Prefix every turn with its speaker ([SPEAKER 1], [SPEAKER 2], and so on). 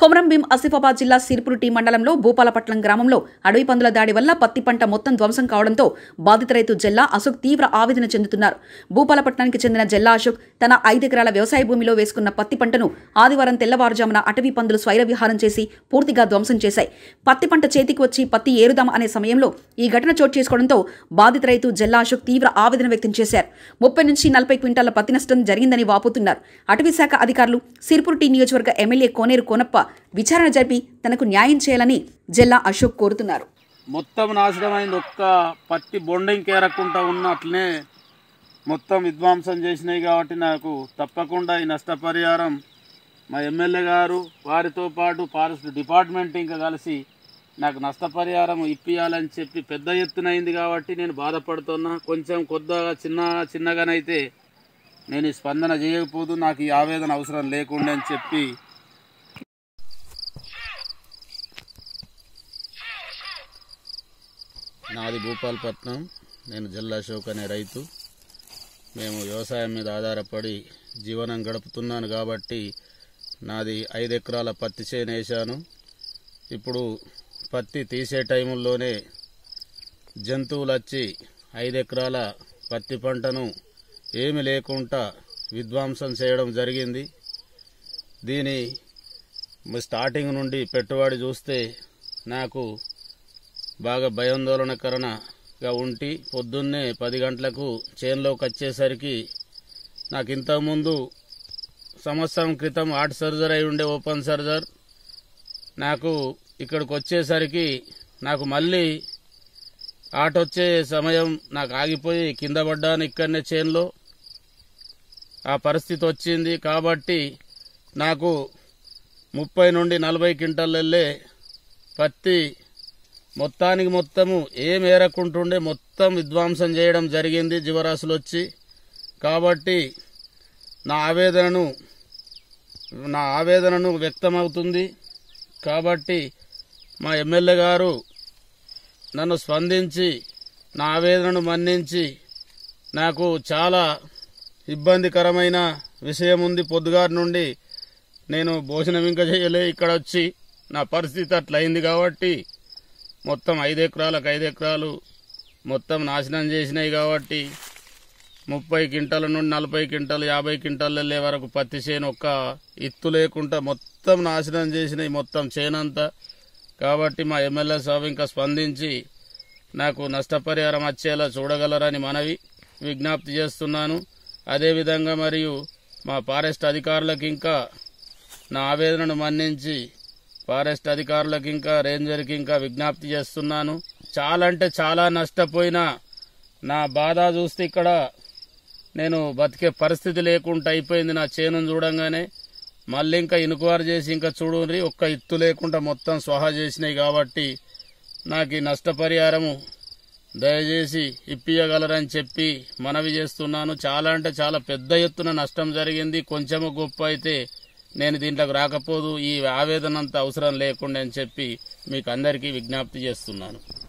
[SPEAKER 1] కొమరంభీం ఆసిఫాబాద్ జిల్లా సిర్పురుటి మండలంలో భూపాలపట్నం గ్రామంలో అడవి పందుల దాడి వల్ల పత్తి పంట మొత్తం ధ్వంసం కావడంతో బాధిత రైతు జల్లా అశోక్ తీవ్ర ఆవేదన చెందుతున్నారు భూపాలపట్నానికి చెందిన జల్లా అశోక్ తన ఐదెకరాల వ్యవసాయ భూమిలో వేసుకున్న పత్తి పంటను ఆదివారం తెల్లవారుజామున అటవీ పందులు స్వైర విహారం చేసి పూర్తిగా ధ్వంసం చేశాయి పత్తి పంట చేతికి వచ్చి పత్తి ఏరుదాం అనే సమయంలో ఈ ఘటన చోటు చేసుకోవడంతో బాధిత రైతు జల్లా అశోక్ తీవ్ర ఆవేదన వ్యక్తం చేశారు ముప్పై నుంచి నలభై క్వింటాల పత్తి నష్టం జరిగిందని వాపోతున్నారు అటవీ శాఖ అధికారులు సిర్పురుటి నియోజకవర్గ ఎమ్మెల్యే కోనేరు కోనప్ప విచారణ జరిపి తనకు న్యాయం చేయాలని జల్లా అశోక్ కోరుతున్నారు
[SPEAKER 2] మొత్తం నాశనమైంది ఒక్క పత్తి బొండింగ్ కేరకుండా ఉన్న అట్లనే మొత్తం విధ్వంసం చేసినాయి కాబట్టి నాకు తప్పకుండా ఈ నష్టపరిహారం మా ఎమ్మెల్యే గారు వారితో పాటు ఫారెస్ట్ డిపార్ట్మెంట్ ఇంకా కలిసి నాకు నష్టపరిహారం ఇప్పియాలని చెప్పి పెద్ద ఎత్తున అయింది కాబట్టి నేను బాధపడుతున్నా కొంచెం కొద్దిగా చిన్న చిన్నగానైతే నేను ఈ స్పందన చేయకపోదు నాకు ఈ ఆవేదన అవసరం లేకుండా అని చెప్పి నాది భూపాలపట్నం నేను జిల్లా అశోక్ అనే రైతు మేము వ్యవసాయం మీద ఆధారపడి జీవనం గడుపుతున్నాను కాబట్టి నాది ఐదు ఎకరాల పత్తి చేను వేశాను ఇప్పుడు పత్తి తీసే టైంలోనే జంతువులు వచ్చి ఐదు ఎకరాల పత్తి పంటను ఏమి లేకుండా విధ్వంసం చేయడం జరిగింది దీని స్టార్టింగ్ నుండి పెట్టుబడి చూస్తే నాకు బాగా భయాందోళనకరంగా ఉండి పొద్దున్నే పది గంటలకు చేనులోకి వచ్చేసరికి నాకు ఇంతకుముందు సంవత్సరం క్రితం హార్ట్ సర్జరీ అయి ఉండే ఓపెన్ సర్జర్ నాకు ఇక్కడికి వచ్చేసరికి నాకు మళ్ళీ ఆట వచ్చే సమయం నాకు ఆగిపోయి కింద పడ్డాను ఇక్కడనే చేనులో ఆ పరిస్థితి వచ్చింది కాబట్టి నాకు ముప్పై నుండి నలభై క్వింటాలు వెళ్ళే పత్తి మొత్తానికి మొత్తము ఏం ఏరకుంటుండే మొత్తం విధ్వంసం చేయడం జరిగింది జీవరాశులు వచ్చి కాబట్టి నా ఆవేదనను నా ఆవేదనను వ్యక్తమవుతుంది కాబట్టి మా ఎమ్మెల్యే గారు నన్ను స్పందించి నా ఆవేదనను మన్నించి నాకు చాలా ఇబ్బందికరమైన విషయం ఉంది పొద్దుగారి నుండి నేను భోజనం ఇంకా చేయలే ఇక్కడ వచ్చి నా పరిస్థితి అట్లా అయింది కాబట్టి మొత్తం ఐదు ఎకరాలకు ఐదు ఎకరాలు మొత్తం నాశనం చేసినాయి కాబట్టి ముప్పై క్వింటాల నుండి నలభై క్వింటాలు యాభై క్వింటాలు వెళ్ళే వరకు పత్తి చేను ఒక్క ఇత్తు లేకుండా మొత్తం నాశనం చేసినాయి మొత్తం చేనంతా కాబట్టి మా ఎమ్మెల్యే సాబ్ ఇంకా స్పందించి నాకు నష్టపరిహారం వచ్చేలా చూడగలరని మనవి విజ్ఞప్తి చేస్తున్నాను అదేవిధంగా మరియు మా ఫారెస్ట్ అధికారులకు ఇంకా నా ఆవేదనను మన్నించి ఫారెస్ట్ అధికారులకు ఇంకా రేంజర్కి ఇంకా విజ్ఞప్తి చేస్తున్నాను చాలా అంటే చాలా నష్టపోయినా నా బాధ చూస్తే ఇక్కడ నేను బతికే పరిస్థితి లేకుండా అయిపోయింది నా చేనును చూడంగానే మళ్ళీ ఇంకా ఇనుకువారు చేసి ఇంకా చూడండి ఒక్క ఇత్తు లేకుండా మొత్తం స్వహా చేసినాయి కాబట్టి నాకు ఈ నష్టపరిహారము దయచేసి ఇప్పియగలరని చెప్పి మనవి చేస్తున్నాను చాలా అంటే చాలా పెద్ద ఎత్తున నష్టం జరిగింది కొంచెము గొప్ప అయితే నేను దీంట్లోకి రాకపోదు ఈ ఆవేదన అంత అవసరం లేకుండా అని చెప్పి మీకు అందరికీ విజ్ఞప్తి చేస్తున్నాను